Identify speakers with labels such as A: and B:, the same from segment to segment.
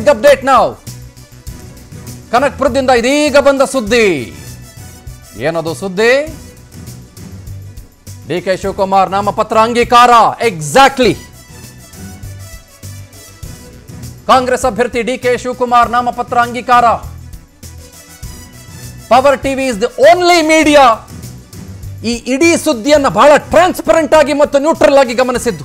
A: Big update ನಾವು ಕನಕ್ಪುರದಿಂದ ಇದೀಗ ಬಂದ ಸುದ್ದಿ ಏನದು ಸುದ್ದಿ ಡಿ ಕೆ ಶಿವಕುಮಾರ್ ನಾಮಪತ್ರ ಅಂಗೀಕಾರ ಎಕ್ಸಾಕ್ಟ್ಲಿ ಕಾಂಗ್ರೆಸ್ ಅಭ್ಯರ್ಥಿ ಡಿ ಕೆ ಶಿವಕುಮಾರ್ ನಾಮಪತ್ರ ಅಂಗೀಕಾರ Power TV is the only media ಈ ಇಡೀ ಸುದ್ದಿಯನ್ನ ಬಹಳ ಟ್ರಾನ್ಸ್ಪರೆಂಟ್ ಆಗಿ ಮತ್ತು ನ್ಯೂಟ್ರಲ್ ಆಗಿ ಗಮನಿಸಿದ್ದು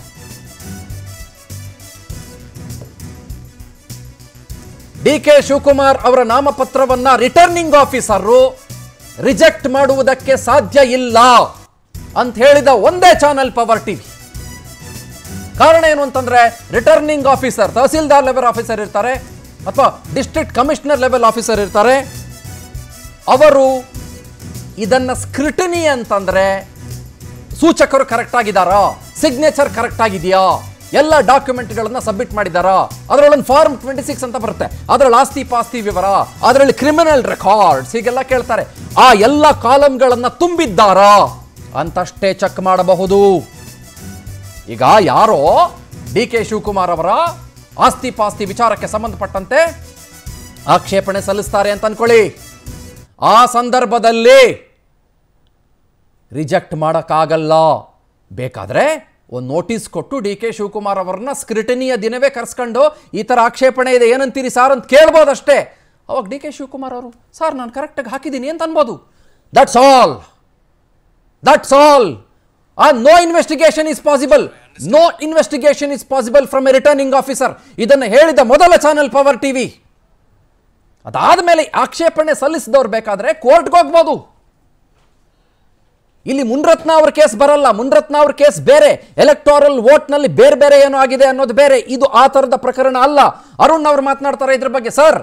A: ಡಿ ಕೆ ಶಿವಕುಮಾರ್ ಅವರ ನಾಮಪತ್ರವನ್ನ ರಿಟರ್ನಿಂಗ್ ಆಫೀಸರು ರಿಜೆಕ್ಟ್ ಮಾಡುವುದಕ್ಕೆ ಸಾಧ್ಯ ಇಲ್ಲ ಅಂತ ಹೇಳಿದ ಒಂದೇ ಚಾನೆಲ್ ಪವರ್ ಟಿವಿ ಕಾರಣ ಏನು ಅಂತಂದ್ರೆ returning officer tahsildar level officer ಇರ್ತಾರೆ ಅಥವಾ ಡಿಸ್ಟ್ರಿಕ್ಟ್ ಕಮಿಷನರ್ ಲೆವೆಲ್ ಆಫೀಸರ್ ಇರ್ತಾರೆ ಅವರು ಇದನ್ನ ಸ್ಕ್ರಿಟನಿ ಅಂತಂದ್ರೆ ಸೂಚಕರು ಕರೆಕ್ಟ್ ಆಗಿದಾರಾ ಸಿಗ್ನೇಚರ್ ಕರೆಕ್ಟ್ ಆಗಿದೆಯಾ ಎಲ್ಲ ಡಾಕ್ಯುಮೆಂಟ್ಗಳನ್ನ ಸಬ್ಮಿಟ್ ಮಾಡಿದಾರಾ ಅದರೊಳಗೆ ಫಾರ್ಮ್ ಟ್ವೆಂಟಿ ಸಿಕ್ಸ್ ಅಂತ ಬರುತ್ತೆ ಅದರಲ್ಲಿ ಆಸ್ತಿ ಪಾಸ್ತಿ ವಿವರ ಅದರಲ್ಲಿ ಕ್ರಿಮಿನಲ್ ರೆಕಾರ್ಡ್ಸ್ ಹೀಗೆಲ್ಲ ಕೇಳ್ತಾರೆ ಆ ಎಲ್ಲ ಕಾಲಮ್ಗಳನ್ನ ತುಂಬಿದ್ದಾರಾ ಅಂತಷ್ಟೇ ಚೆಕ್ ಮಾಡಬಹುದು ಈಗ ಯಾರೋ ಡಿ ಕೆ ಶಿವಕುಮಾರ್ ಅವರ ಆಸ್ತಿ ಪಾಸ್ತಿ ವಿಚಾರಕ್ಕೆ ಸಂಬಂಧಪಟ್ಟಂತೆ ಆಕ್ಷೇಪಣೆ ಸಲ್ಲಿಸ್ತಾರೆ ಅಂತ ಅನ್ಕೊಳ್ಳಿ ಆ ಸಂದರ್ಭದಲ್ಲಿ ರಿಜೆಕ್ಟ್ ಮಾಡೋಕ್ಕಾಗಲ್ಲ ಬೇಕಾದ್ರೆ ಒಂದು ನೋಟಿಸ್ ಕೊಟ್ಟು ಡಿ ಕೆ ಶಿವಕುಮಾರ್ ಅವರನ್ನ ಸ್ಕ್ರಿಟನಿಯ ದಿನವೇ ಕರ್ಸ್ಕೊಂಡು ಈ ಥರ ಆಕ್ಷೇಪಣೆ ಇದೆ ಏನಂತೀರಿ ಸಾರ್ ಅಂತ ಕೇಳ್ಬೋದಷ್ಟೇ ಅವಾಗ ಡಿ ಕೆ ಶಿವಕುಮಾರ್ ಅವರು ಸರ್ ನಾನು ಕರೆಕ್ಟಾಗಿ ಹಾಕಿದ್ದೀನಿ ಅಂತ ಅನ್ಬೋದು ದಟ್ಸ್ ಆಲ್ ದಟ್ಸ್ ಆಲ್ ಆ no investigation is possible no investigation is possible from a returning officer ಇದನ್ನು ಹೇಳಿದ ಮೊದಲ ಚಾನೆಲ್ ಪವರ್ ಟಿವಿ ಅದಾದ ಆಕ್ಷೇಪಣೆ ಸಲ್ಲಿಸಿದವ್ರು ಬೇಕಾದ್ರೆ ಕೋರ್ಟ್ಗೆ ಹೋಗ್ಬೋದು ಇಲ್ಲಿ ಮುನ್ರತ್ನ ಅವ್ರ ಕೇಸ್ ಬರಲ್ಲ ಮುನ್ರತ್ನ ಅವ್ರ ಕೇಸ್ ಬೇರೆ ಎಲೆಕ್ಟೋರಲ್ ನಲ್ಲಿ ಬೇರೆ ಬೇರೆ ಏನೋ ಆಗಿದೆ ಅನ್ನೋದು ಬೇರೆ ಇದು ಆ ಥರದ ಪ್ರಕರಣ ಅಲ್ಲ ಅರುಣ್ ಅವ್ರು ಮಾತನಾಡ್ತಾರೆ ಇದ್ರ ಬಗ್ಗೆ ಸರ್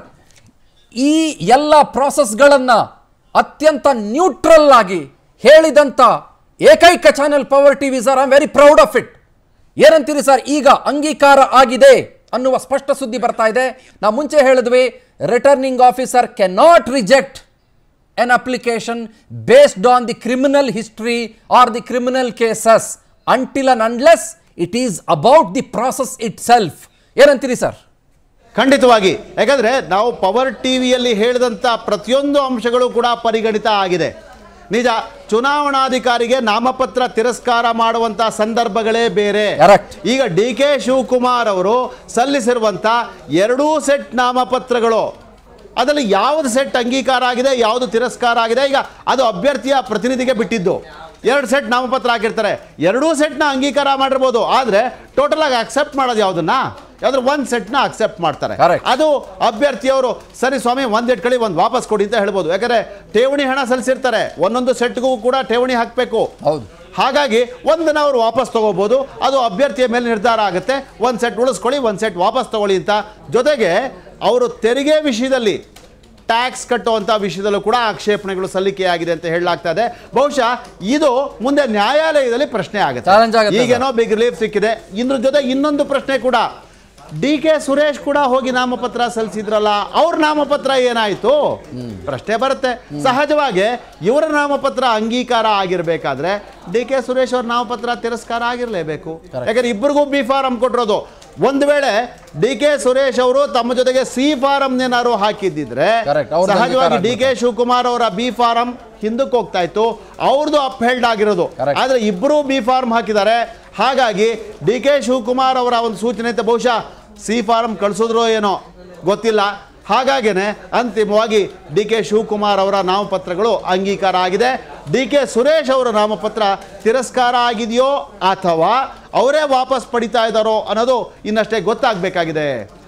A: ಈ ಎಲ್ಲ ಪ್ರಾಸೆಸ್ಗಳನ್ನ ಅತ್ಯಂತ ನ್ಯೂಟ್ರಲ್ ಆಗಿ ಹೇಳಿದಂತ ಏಕೈಕ channel Power TV sir I very proud of it ಏನಂತೀರಿ ಸರ್ ಈಗ ಅಂಗೀಕಾರ ಆಗಿದೆ ಅನ್ನುವ ಸ್ಪಷ್ಟ ಸುದ್ದಿ ಬರ್ತಾ ಇದೆ ನಾವು ಮುಂಚೆ ಹೇಳಿದ್ವಿ returning officer can not reject an application based on the criminal history or the criminal cases until and unless it is about the process itself ಏನಂತೀರಿ ಸರ್
B: ಖಂಡಿತವಾಗಿ ಯಾಕಂದ್ರೆ ನಾವು ಪವರ್ ಟಿವಿಯಲ್ಲಿ ಹೇಳಿದಂಥ ಪ್ರತಿಯೊಂದು ಅಂಶಗಳು ಕೂಡ ಪರಿಗಣಿತ ಆಗಿದೆ ನಿಜ ಚುನಾವಣಾಧಿಕಾರಿಗೆ ನಾಮಪತ್ರ ತಿರಸ್ಕಾರ ಮಾಡುವಂತ ಸಂದರ್ಭಗಳೇ ಬೇರೆ
A: Correct.
B: ಈಗ ಡಿ ಕೆ ಶಿವಕುಮಾರ್ ಅವರು ಸಲ್ಲಿಸಿರುವಂತ ಎರಡೂ ಸೆಟ್ ನಾಮಪತ್ರಗಳು ಅದರಲ್ಲಿ ಯಾವುದು ಸೆಟ್ ಅಂಗೀಕಾರ ಆಗಿದೆ ಯಾವುದು ತಿರಸ್ಕಾರ ಆಗಿದೆ ಈಗ ಅದು ಅಭ್ಯರ್ಥಿಯ ಪ್ರತಿನಿಧಿಗೆ ಬಿಟ್ಟಿದ್ದು ಎರಡು ಸೆಟ್ ನಾಮಪತ್ರ ಹಾಕಿರ್ತಾರೆ ಎರಡೂ ಸೆಟ್ನ ಅಂಗೀಕಾರ ಮಾಡಿರ್ಬೋದು ಆದರೆ ಟೋಟಲ್ ಆಗಿ ಅಕ್ಸೆಪ್ಟ್ ಮಾಡೋದು ಯಾವುದನ್ನ ಯಾವ್ದ್ರ ಒಂದು ಸೆಟ್ನ ಅಕ್ಸೆಪ್ಟ್ ಮಾಡ್ತಾರೆ
A: Correct.
B: ಅದು ಅಭ್ಯರ್ಥಿಯವರು ಸರಿ ಸ್ವಾಮಿ ಒಂದು ಇಟ್ಕೊಳ್ಳಿ ಒಂದು ವಾಪಸ್ ಕೊಡಿ ಅಂತ ಹೇಳ್ಬೋದು ಯಾಕಂದ್ರೆ ಠೇವಣಿ ಹಣ ಸಲ್ಲಿಸಿರ್ತಾರೆ ಒಂದೊಂದು ಸೆಟ್ಗೂ ಕೂಡ ಠೇವಣಿ ಹಾಕಬೇಕು
A: ಹೌದು.
B: ಹಾಗಾಗಿ ಒಂದನ್ನ ಅವರು ವಾಪಸ್ ತಗೋಬಹುದು ಅದು ಅಭ್ಯರ್ಥಿಯ ಮೇಲೆ ನಿರ್ಧಾರ ಆಗುತ್ತೆ ಒಂದು ಸೆಟ್ ಉಳಿಸ್ಕೊಳ್ಳಿ ಒಂದು ಸೆಟ್ ವಾಪಸ್ ತಗೊಳ್ಳಿ ಅಂತ ಜೊತೆಗೆ ಅವರು ತೆರಿಗೆ ವಿಷಯದಲ್ಲಿ ಟ್ಯಾಕ್ಸ್ ಕಟ್ಟುವಂಥ ವಿಷಯದಲ್ಲೂ ಕೂಡ ಆಕ್ಷೇಪಣೆಗಳು ಸಲ್ಲಿಕೆಯಾಗಿದೆ ಅಂತ ಹೇಳಲಾಗ್ತಾ ಇದೆ ಬಹುಶಃ ಇದು ಮುಂದೆ ನ್ಯಾಯಾಲಯದಲ್ಲಿ ಪ್ರಶ್ನೆ
A: Challenge
B: ಆಗುತ್ತೆ
A: ಆಗುತ್ತೆ
B: ಈಗೇನೋ ಬಿಗ್ ರಿಲೀಫ್ ಸಿಕ್ಕಿದೆ ಇದ್ರ ಜೊತೆ ಇನ್ನೊಂದು ಪ್ರಶ್ನೆ ಕೂಡ ಡಿ ಕೆ ಸುರೇಶ್ ಕೂಡ ಹೋಗಿ ನಾಮಪತ್ರ ಸಲ್ಲಿಸಿದ್ರಲ್ಲ ಅವ್ರ ನಾಮಪತ್ರ ಏನಾಯ್ತು ಪ್ರಶ್ನೆ ಬರುತ್ತೆ ಸಹಜವಾಗಿ ಇವರ ನಾಮಪತ್ರ ಅಂಗೀಕಾರ ಆಗಿರ್ಬೇಕಾದ್ರೆ ಡಿ ಕೆ ಸುರೇಶ್ ಅವ್ರ ನಾಮಪತ್ರ ತಿರಸ್ಕಾರ ಆಗಿರಲೇಬೇಕು ಯಾಕಂದ್ರೆ ಇಬ್ಬರಿಗೂ ಬಿ ಫಾರಂ ಕೊಟ್ಟಿರೋದು ಒಂದು ವೇಳೆ ಡಿ ಕೆ ಸುರೇಶ್ ಅವರು ತಮ್ಮ ಜೊತೆಗೆ ಸಿ ಫಾರಂ ಏನಾದ್ರು ಹಾಕಿದ್ದಿದ್ರೆ
A: Correct. ಅವ್ರದ್ದು
B: ಸಹಜವಾಗಿ
A: ಅಂಗೀಕಾರ
B: ಡಿ ಕೆ ಶಿವಕುಮಾರ್ ಅವರ ಬಿ ಫಾರಂ ಹಿಂದಕ್ಕೆ ಹೋಗ್ತಾ ಇತ್ತು ಅವ್ರದ್ದು ಅಪ್ಹೆಲ್ಡ್ ಆಗಿರೋದು
A: Correct.
B: ಆದ್ರೆ ಇಬ್ಬರು ಬಿ ಫಾರ್ಮ್ ಹಾಕಿದ್ದಾರೆ ಹಾಗಾಗಿ ಡಿ ಕೆ ಶಿವಕುಮಾರ್ ಅವರ ಒಂದು ಸೂಚನೆ ಅಂತ ಬಹುಶಃ ಸಿ ಫಾರ್ಮ್ ಕಳಿಸಿದ್ರೋ ಏನೋ ಗೊತ್ತಿಲ್ಲ ಹಾಗಾಗೇನೆ ಅಂತಿಮವಾಗಿ ಡಿ ಕೆ ಶಿವಕುಮಾರ್ ಅವರ ನಾಮಪತ್ರಗಳು ಅಂಗೀಕಾರ ಆಗಿದೆ ಡಿ ಕೆ ಸುರೇಶ್ ಅವರ ನಾಮಪತ್ರ ತಿರಸ್ಕಾರ ಆಗಿದೆಯೋ ಅಥವಾ ಅವರೇ ವಾಪಸ್ ಪಡಿತಾ ಇದ್ದಾರೋ ಅನ್ನೋದು ಇನ್ನಷ್ಟೇ ಗೊತ್ತಾಗಬೇಕಾಗಿದೆ